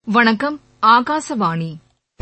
வணக்கம் ஆகாசவாணி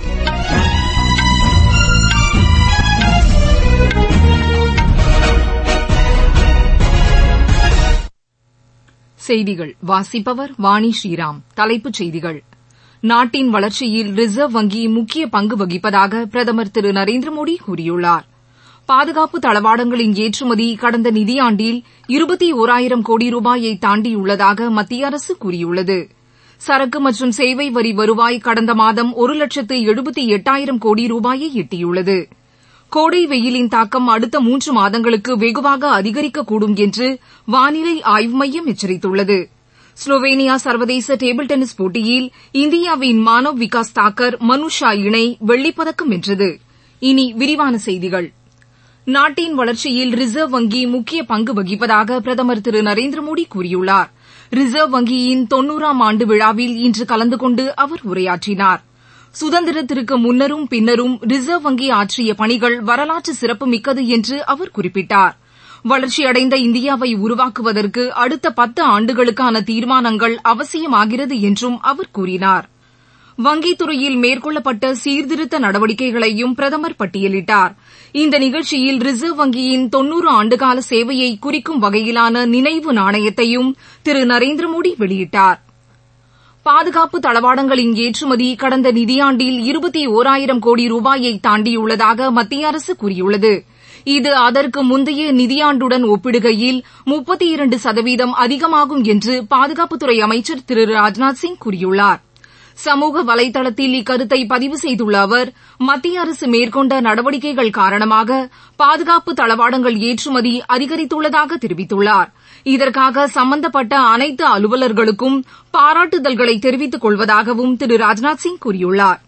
செய்திகள் வாசிப்பவர் வாணி ஸ்ரீராம் தலைப்புச் செய்திகள் நாட்டின் வளர்ச்சியில் ரிசர்வ் வங்கி முக்கிய பங்கு வகிப்பதாக பிரதமர் திரு நரேந்திரமோடி கூறியுள்ளார் பாதுகாப்பு தளவாடங்களின் ஏற்றுமதி கடந்த நிதியாண்டில் இருபத்தி ஒராயிரம் கோடி ரூபாயை தாண்டியுள்ளதாக மத்திய அரசு கூறியுள்ளது சரக்கு மற்றும் சேவை வரி வருவாய் கடந்த மாதம் ஒரு லட்சத்து எழுபத்தி எட்டாயிரம் கோடி ரூபாயை எட்டியுள்ளது கோடை வெயிலின் தாக்கம் அடுத்த மூன்று மாதங்களுக்கு வெகுவாக அதிகரிக்கக்கூடும் என்று வானிலை ஆய்வு மையம் எச்சரித்துள்ளது ஸ்லோவேனியா சர்வதேச டேபிள் டென்னிஸ் போட்டியில் இந்தியாவின் மானவ் விகாஸ் தாக்கர் மனுஷா இணை வெள்ளிப்பதக்கம் வென்றது இனி விரிவான செய்திகள் நாட்டின் வளர்ச்சியில் ரிசர்வ் வங்கி முக்கிய பங்கு வகிப்பதாக பிரதமர் திரு நரேந்திரமோடி கூறியுள்ளார் ரிசர்வ் வங்கியின் தொன்னூறாம் ஆண்டு விழாவில் இன்று கலந்து கொண்டு அவர் உரையாற்றினார் சுதந்திரத்திற்கு முன்னரும் பின்னரும் ரிசர்வ் வங்கி ஆற்றிய பணிகள் வரலாற்று சிறப்புமிக்கது என்று அவர் குறிப்பிட்டார் வளர்ச்சியடைந்த இந்தியாவை உருவாக்குவதற்கு அடுத்த பத்து ஆண்டுகளுக்கான தீர்மானங்கள் அவசியமாகிறது என்றும் அவர் கூறினார் வங்கித் துறையில் மேற்கொள்ளப்பட்ட சீர்திருத்த நடவடிக்கைகளையும் பிரதமர் பட்டியலிட்டார் இந்த நிகழ்ச்சியில் ரிசர்வ் வங்கியின் தொன்னூறு ஆண்டுகால சேவையை குறிக்கும் வகையிலான நினைவு நாணயத்தையும் திரு நரேந்திரமோடி வெளியிட்டார் பாதுகாப்பு தளவாடங்களின் ஏற்றுமதி கடந்த நிதியாண்டில் இருபத்தி ஒராயிரம் கோடி ரூபாயை தாண்டியுள்ளதாக மத்திய அரசு கூறியுள்ளது இது அதற்கு முந்தைய நிதியாண்டுடன் ஒப்பிடுகையில் முப்பத்தி இரண்டு சதவீதம் அதிகமாகும் என்று பாதுகாப்புத்துறை அமைச்சர் திரு ராஜ்நாத் சிங் கூறியுள்ளார் சமூக வலைதளத்தில் இக்கருத்தை பதிவு செய்துள்ள அவர் மத்திய அரசு மேற்கொண்ட நடவடிக்கைகள் காரணமாக பாதுகாப்பு தளவாடங்கள் ஏற்றுமதி அதிகரித்துள்ளதாக தெரிவித்துள்ளார் இதற்காக சம்பந்தப்பட்ட அனைத்து அலுவலர்களுக்கும் பாராட்டுதல்களை தெரிவித்துக் கொள்வதாகவும் திரு ராஜ்நாத் சிங் கூறியுள்ளார்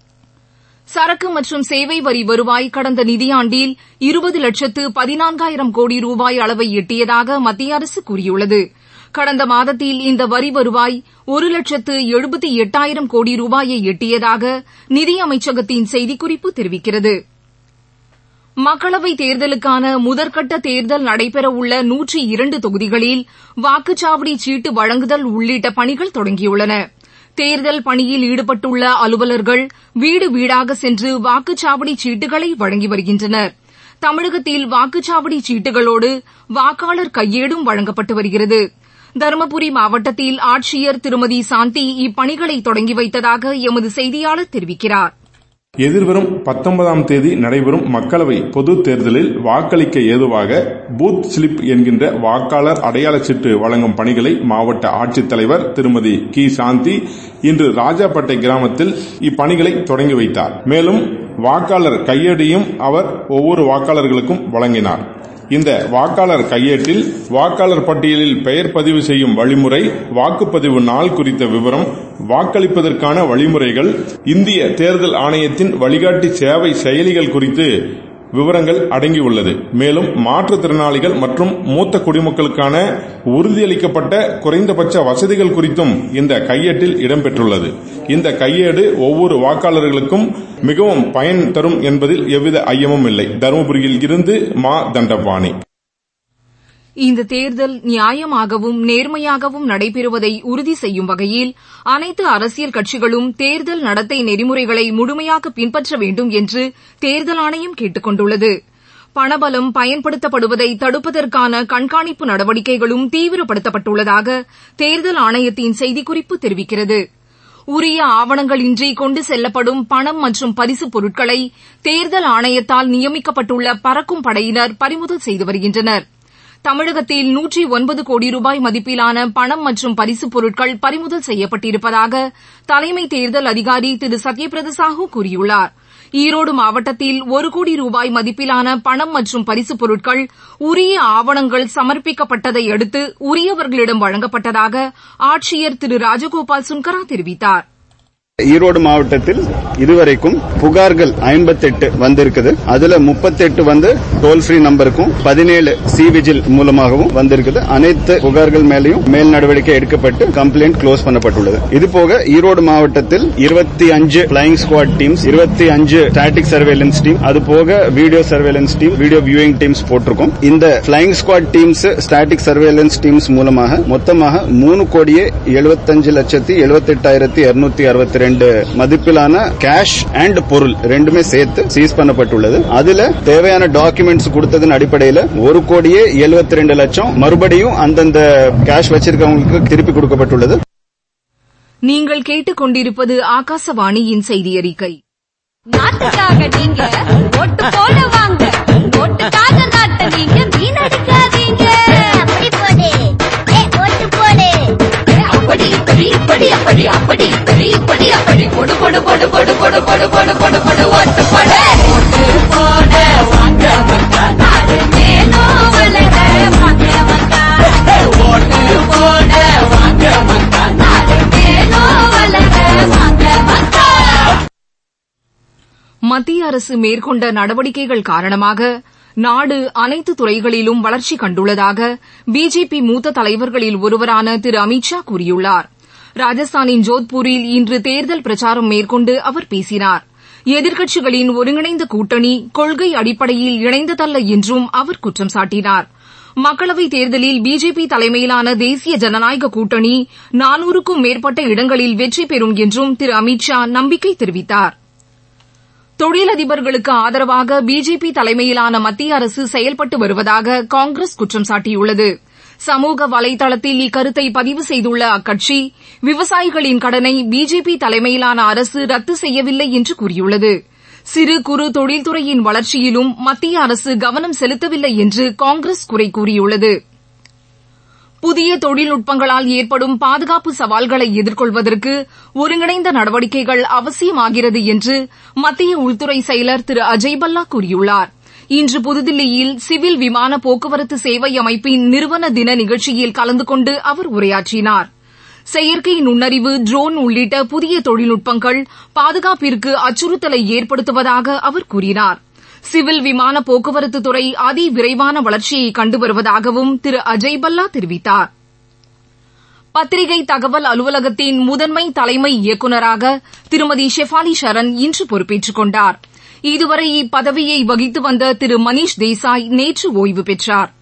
சரக்கு மற்றும் சேவை வரி வருவாய் கடந்த நிதியாண்டில் இருபது லட்சத்து பதினான்காயிரம் கோடி ரூபாய் அளவை எட்டியதாக மத்திய அரசு கூறியுள்ளது கடந்த மாதத்தில் இந்த வரி வருவாய் ஒரு லட்சத்து எழுபத்தி எட்டாயிரம் கோடி ரூபாயை எட்டியதாக நிதி அமைச்சகத்தின் செய்திக்குறிப்பு தெரிவிக்கிறது மக்களவைத் தேர்தலுக்கான முதற்கட்ட தேர்தல் நடைபெறவுள்ள நூற்றி இரண்டு தொகுதிகளில் வாக்குச்சாவடி சீட்டு வழங்குதல் உள்ளிட்ட பணிகள் தொடங்கியுள்ளன தேர்தல் பணியில் ஈடுபட்டுள்ள அலுவலர்கள் வீடு வீடாக சென்று வாக்குச்சாவடி சீட்டுகளை வழங்கி வருகின்றனர் தமிழகத்தில் வாக்குச்சாவடி சீட்டுகளோடு வாக்காளர் கையேடும் வழங்கப்பட்டு வருகிறது தருமபுரி மாவட்டத்தில் ஆட்சியர் திருமதி சாந்தி இப்பணிகளை தொடங்கி வைத்ததாக எமது செய்தியாளர் தெரிவிக்கிறார் எதிர்வரும் பத்தொன்பதாம் தேதி நடைபெறும் மக்களவை பொது தேர்தலில் வாக்களிக்க ஏதுவாக பூத் ஸ்லிப் என்கின்ற வாக்காளர் அடையாள சீட்டு வழங்கும் பணிகளை மாவட்ட ஆட்சித்தலைவர் திருமதி கி சாந்தி இன்று ராஜாப்பேட்டை கிராமத்தில் இப்பணிகளை தொடங்கி வைத்தார் மேலும் வாக்காளர் கையேடையும் அவர் ஒவ்வொரு வாக்காளர்களுக்கும் வழங்கினார் இந்த வாக்காளர் கையேட்டில் வாக்காளர் பட்டியலில் பெயர் பதிவு செய்யும் வழிமுறை வாக்குப்பதிவு நாள் குறித்த விவரம் வாக்களிப்பதற்கான வழிமுறைகள் இந்திய தேர்தல் ஆணையத்தின் வழிகாட்டி சேவை செயலிகள் குறித்து விவரங்கள் அடங்கியுள்ளது மேலும் மாற்றுத்திறனாளிகள் மற்றும் மூத்த குடிமக்களுக்கான உறுதியளிக்கப்பட்ட குறைந்தபட்ச வசதிகள் குறித்தும் இந்த கையேட்டில் இடம்பெற்றுள்ளது இந்த கையேடு ஒவ்வொரு வாக்காளர்களுக்கும் மிகவும் பயன் தரும் என்பதில் எவ்வித ஐயமும் இல்லை தருமபுரியில் இருந்து மா தண்டபாணி இந்த தேர்தல் நியாயமாகவும் நேர்மையாகவும் நடைபெறுவதை உறுதி செய்யும் வகையில் அனைத்து அரசியல் கட்சிகளும் தேர்தல் நடத்தை நெறிமுறைகளை முழுமையாக பின்பற்ற வேண்டும் என்று தேர்தல் ஆணையம் கேட்டுக் கொண்டுள்ளது பணபலம் பயன்படுத்தப்படுவதை தடுப்பதற்கான கண்காணிப்பு நடவடிக்கைகளும் தீவிரப்படுத்தப்பட்டுள்ளதாக தேர்தல் ஆணையத்தின் செய்திக்குறிப்பு தெரிவிக்கிறது உரிய ஆவணங்களின்றி கொண்டு செல்லப்படும் பணம் மற்றும் பரிசுப் பொருட்களை தேர்தல் ஆணையத்தால் நியமிக்கப்பட்டுள்ள பறக்கும் படையினர் பறிமுதல் செய்து வருகின்றனர் தமிழகத்தில் நூற்றி ஒன்பது கோடி ரூபாய் மதிப்பிலான பணம் மற்றும் பரிசுப் பொருட்கள் பறிமுதல் செய்யப்பட்டிருப்பதாக தலைமை தேர்தல் அதிகாரி திரு சத்யபிரத சாஹூ கூறியுள்ளார் ஈரோடு மாவட்டத்தில் ஒரு கோடி ரூபாய் மதிப்பிலான பணம் மற்றும் பரிசுப் பொருட்கள் உரிய ஆவணங்கள் சமர்ப்பிக்கப்பட்டதை அடுத்து உரியவர்களிடம் வழங்கப்பட்டதாக ஆட்சியர் திரு ராஜகோபால் சுன்கரா தெரிவித்தாா் ஈரோடு மாவட்டத்தில் இதுவரைக்கும் புகார்கள் ஐம்பத்தெட்டு வந்திருக்குது அதுல முப்பத்தெட்டு வந்து டோல் ஃப்ரீ நம்பருக்கும் பதினேழு சி விஜில் மூலமாகவும் வந்திருக்குது அனைத்து புகார்கள் மேலையும் மேல் நடவடிக்கை எடுக்கப்பட்டு கம்ப்ளைண்ட் க்ளோஸ் பண்ணப்பட்டுள்ளது இதுபோக ஈரோடு மாவட்டத்தில் இருபத்தி அஞ்சு பிளைங் ஸ்குவாட் டீம்ஸ் இருபத்தி அஞ்சு ஸ்டாட்டிக் சர்வேலன்ஸ் டீம் அது போக video surveillance team video viewing teams போட்டிருக்கோம் இந்த flying squad teams static surveillance teams மூலமாக மொத்தமாக மூணு கோடியே எழுபத்தஞ்சு லட்சத்தி எழுபத்தெட்டாயிரத்தி இருநூத்தி அறுபத்தி ரெண்டு மதிப்பிலான கேஷ் அண்ட் பொருள் ரெண்டுமே சேர்த்து சீஸ் பண்ணப்பட்டுள்ளது அதுல தேவையான டாக்குமெண்ட்ஸ் கொடுத்ததன் அடிப்படையில் ஒரு கோடியே எழுபத்தி ரெண்டு லட்சம் மறுபடியும் அந்தந்த கேஷ் வச்சிருக்கவங்களுக்கு திருப்பி கொடுக்கப்பட்டுள்ளது நீங்கள் கேட்டுக் கொண்டிருப்பது ஆகாசவாணியின் செய்தி அறிக்கை நாட்டுக்காக நீங்க ஓட்டு போட வாங்க ஓட்டுக்காக நாட்டை நீங்க வீணடிக்காதீங்க அப்படி போடு ஏ, ஓட்டு போடு அப்படி இப்படி இப்படி அப்படி அப்படி இப்படி இப்படி அப்படி போடு போடு போடு போடு போடு போடு போடு போடு போடு ஓட்டு போடு ஓட்டு போட வாங்க மக்கா நாடு மேலோ வளர வாங்க மக்கா ஓட்டு போட வாங்க மக்கா நாடு மேலோ வளர வாங்க மக்கா மத்திய அரசு மேற்கொண்ட நடவடிக்கைகள் காரணமாக நாடு அனைத்து துறைகளிலும் வளர்ச்சி கண்டுள்ளதாக பிஜேபி மூத்த தலைவர்களில் ஒருவரான திரு அமித் ஷா கூறியுள்ளார் ராஜஸ்தானின் ஜோத்பூரில் இன்று தேர்தல் பிரச்சாரம் மேற்கொண்டு அவர் பேசினார் எதிர்க்கட்சிகளின் ஒருங்கிணைந்த கூட்டணி கொள்கை அடிப்படையில் இணைந்ததல்ல என்றும் அவர் குற்றம் சாட்டினார் மக்களவைத் தேர்தலில் பிஜேபி தலைமையிலான தேசிய ஜனநாயக கூட்டணி நானூறுக்கும் மேற்பட்ட இடங்களில் வெற்றி பெறும் என்றும் திரு அமித் ஷா நம்பிக்கை தெரிவித்தார் தொழிலதிபர்களுக்கு ஆதரவாக பிஜேபி தலைமையிலான மத்திய அரசு செயல்பட்டு வருவதாக காங்கிரஸ் குற்றம் சாட்டியுள்ளது சமூக வலைதளத்தில் இக்கருத்தை பதிவு செய்துள்ள அக்கட்சி விவசாயிகளின் கடனை பிஜேபி தலைமையிலான அரசு ரத்து செய்யவில்லை என்று கூறியுள்ளது சிறு குறு தொழில்துறையின் வளர்ச்சியிலும் மத்திய அரசு கவனம் செலுத்தவில்லை என்று காங்கிரஸ் குறை கூறியுள்ளது புதிய தொழில்நுட்பங்களால் ஏற்படும் பாதுகாப்பு சவால்களை எதிர்கொள்வதற்கு ஒருங்கிணைந்த நடவடிக்கைகள் அவசியமாகிறது என்று மத்திய உள்துறை செயலர் திரு அஜய் பல்லா கூறியுள்ளார் இன்று புதுதில்லியில் சிவில் விமான போக்குவரத்து சேவை அமைப்பின் நிறுவன தின நிகழ்ச்சியில் கலந்து கொண்டு அவர் உரையாற்றினார் செயற்கை நுண்ணறிவு ட்ரோன் உள்ளிட்ட புதிய தொழில்நுட்பங்கள் பாதுகாப்பிற்கு அச்சுறுத்தலை ஏற்படுத்துவதாக அவர் கூறினார் சிவில் விமான போக்குவரத்து துறை அதிவிரைவான வளர்ச்சியை கண்டு வருவதாகவும் திரு அஜய் பல்லா தெரிவித்தார் பத்திரிகை தகவல் அலுவலகத்தின் முதன்மை தலைமை இயக்குநராக திருமதி ஷெஃபாலி சரண் இன்று பொறுப்பேற்றுக் கொண்டார் இதுவரை இப்பதவியை வகித்து வந்த திரு மணீஷ் தேசாய் நேற்று ஓய்வு பெற்றார்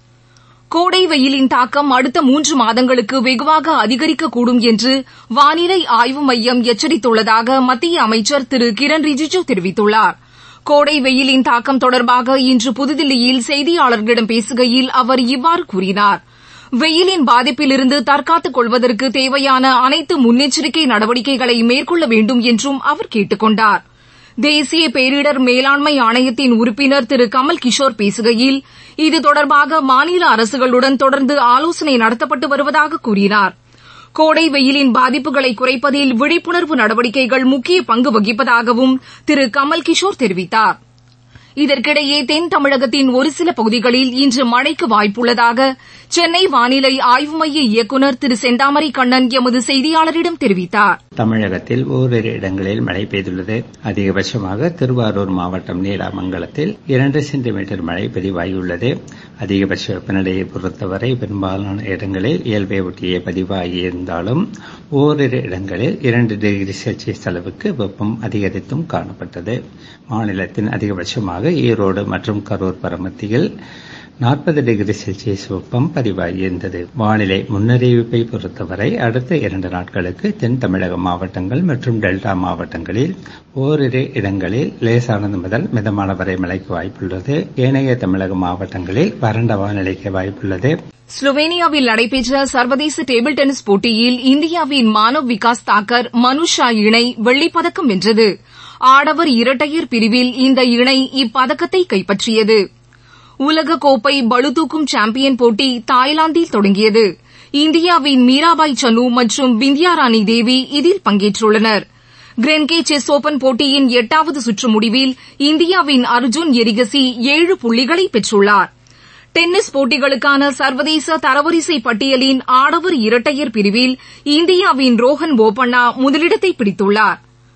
கோடை வெயிலின் தாக்கம் அடுத்த மூன்று மாதங்களுக்கு வெகுவாக அதிகரிக்கக்கூடும் என்று வானிலை ஆய்வு மையம் எச்சரித்துள்ளதாக மத்திய அமைச்சர் திரு கிரண் ரிஜிஜு தெரிவித்துள்ளார் கோடை வெயிலின் தாக்கம் தொடர்பாக இன்று புதுதில்லியில் செய்தியாளர்களிடம் பேசுகையில் அவர் இவ்வாறு கூறினார் வெயிலின் பாதிப்பிலிருந்து தற்காத்துக் கொள்வதற்கு தேவையான அனைத்து முன்னெச்சரிக்கை நடவடிக்கைகளை மேற்கொள்ள வேண்டும் என்றும் அவர் கேட்டுக் கொண்டார் தேசிய பேரிடர் மேலாண்மை ஆணையத்தின் உறுப்பினர் திரு கமல் கிஷோர் பேசுகையில் இது தொடர்பாக மாநில அரசுகளுடன் தொடர்ந்து ஆலோசனை நடத்தப்பட்டு வருவதாக கூறினார் கோடை வெயிலின் பாதிப்புகளை குறைப்பதில் விழிப்புணர்வு நடவடிக்கைகள் முக்கிய பங்கு வகிப்பதாகவும் திரு கமல் கிஷோர் தெரிவித்தார் இதற்கிடையே தென் தமிழகத்தின் ஒரு சில பகுதிகளில் இன்று மழைக்கு வாய்ப்புள்ளதாக சென்னை வானிலை ஆய்வு மைய இயக்குநர் திரு செந்தாமரை கண்ணன் எமது செய்தியாளரிடம் தெரிவித்தார் தமிழகத்தில் ஓரிரு இடங்களில் மழை பெய்துள்ளது அதிகபட்சமாக திருவாரூர் மாவட்டம் நீடாமங்கலத்தில் இரண்டு சென்டிமீட்டர் மழை பதிவாகியுள்ளது அதிகபட்ச வெப்பநிலையை பொறுத்தவரை பெரும்பாலான இடங்களில் இயல்பை ஒட்டியே பதிவாகியிருந்தாலும் ஓரிரு இடங்களில் இரண்டு டிகிரி செல்சியஸ் அளவுக்கு வெப்பம் அதிகரித்தும் காணப்பட்டது மாநிலத்தின் அதிகபட்சமாக ஈரோடு மற்றும் கரூர் பரமத்தியில் நாற்பது டிகிரி செல்சியஸ் வெப்பம் பதிவாகியிருந்தது வானிலை முன்னறிவிப்பை பொறுத்தவரை அடுத்த இரண்டு நாட்களுக்கு தென் தமிழக மாவட்டங்கள் மற்றும் டெல்டா மாவட்டங்களில் ஓரிரு இடங்களில் லேசானது முதல் மிதமான வரை மழைக்கு வாய்ப்புள்ளது ஏனைய தமிழக மாவட்டங்களில் வறண்ட வானிலைக்கு வாய்ப்புள்ளது ஸ்லோவேனியாவில் நடைபெற்ற சர்வதேச டேபிள் டென்னிஸ் போட்டியில் இந்தியாவின் மானவ் விகாஸ் தாக்கர் மனுஷா இணை வெள்ளிப்பதக்கம் வென்றது ஆடவர் இரட்டையர் பிரிவில் இந்த இணை இப்பதக்கத்தை கைப்பற்றியது உலகக்கோப்பை பளுதூக்கும் சாம்பியன் போட்டி தாய்லாந்தில் தொடங்கியது இந்தியாவின் மீராபாய் சனு மற்றும் பிந்தியாராணி தேவி இதில் பங்கேற்றுள்ளனர் கிரென்கே செஸ் ஓபன் போட்டியின் எட்டாவது சுற்று முடிவில் இந்தியாவின் அர்ஜுன் எரிகசி ஏழு புள்ளிகளை பெற்றுள்ளார் டென்னிஸ் போட்டிகளுக்கான சர்வதேச தரவரிசை பட்டியலின் ஆடவர் இரட்டையர் பிரிவில் இந்தியாவின் ரோஹன் போபண்ணா முதலிடத்தை பிடித்துள்ளார்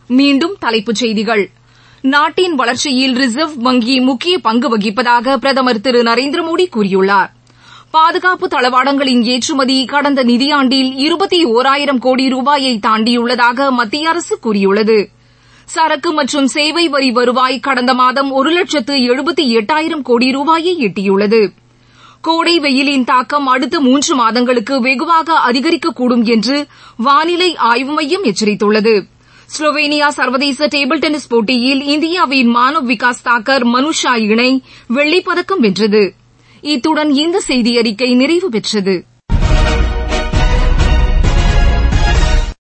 மீண்டும் தலைப்புச் செய்திகள் நாட்டின் வளர்ச்சியில் ரிசர்வ் வங்கி முக்கிய பங்கு வகிப்பதாக பிரதமர் திரு நரேந்திர மோடி கூறியுள்ளார் பாதுகாப்பு தளவாடங்களின் ஏற்றுமதி கடந்த நிதியாண்டில் இருபத்தி ஒராயிரம் கோடி ரூபாயை தாண்டியுள்ளதாக மத்திய அரசு கூறியுள்ளது சரக்கு மற்றும் சேவை வரி வருவாய் கடந்த மாதம் ஒரு லட்சத்து எழுபத்தி எட்டாயிரம் கோடி ரூபாயை எட்டியுள்ளது கோடை வெயிலின் தாக்கம் அடுத்த மூன்று மாதங்களுக்கு வெகுவாக அதிகரிக்கக்கூடும் என்று வானிலை ஆய்வு மையம் எச்சரித்துள்ளது ஸ்லோவேனியா சர்வதேச டேபிள் டென்னிஸ் போட்டியில் இந்தியாவின் மானவ் விகாஸ் தாக்கர் மனுஷா இணை வெள்ளிப்பதக்கம் வென்றது இத்துடன் இந்த செய்தியறிக்கை நிறைவு பெற்றது